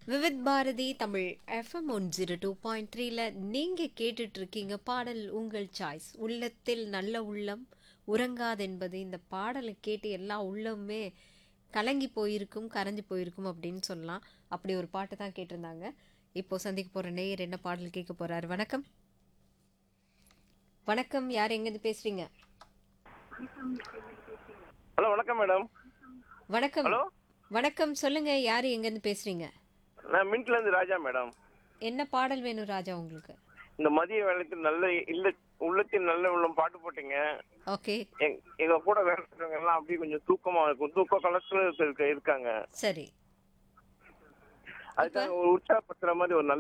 Vividh Bharati Tamil FM one zero two point த்ரீல நீங்கள் கேட்டுட்டு இருக்கீங்க பாடல் உங்கள் சாய்ஸ் உள்ளத்தில் நல்ல உள்ளம் உறங்காதென்பது இந்த பாடலை கேட்டு எல்லா உள்ளமுமே கலங்கி போயிருக்கும் கரைஞ்சு போயிருக்கும் அப்படின்னு சொல்லலாம் அப்படி ஒரு பாட்டு தான் கேட்டிருந்தாங்க இப்போ சந்திக்க போகிற நேயர் என்ன பாடல் கேட்க போறாரு வணக்கம் வணக்கம் யார் எங்கேருந்து பேசுறீங்க ஹலோ வணக்கம் மேடம் வணக்கம் ஹலோ வணக்கம் சொல்லுங்க யார் எங்கேருந்து பேசுறீங்க நான் மின்ட்ல இருந்து ராஜா மேடம் என்ன பாடல் வேணும் ராஜா உங்களுக்கு இந்த மதிய வேலைக்கு நல்ல இல்ல உள்ளத்தில் நல்ல உள்ளம் பாட்டு போட்டீங்க ஓகே எங்க- எங்க கூட வேலை செய்றவங்க எல்லாம் அப்படியே கொஞ்சம் தூக்கமா இருக்கும் தூக்க கலத்துல இருக்காங்க சரி அதுக்காக ஒரு உற்சாகப்படுத்துற மாதிரி ஒரு நல்ல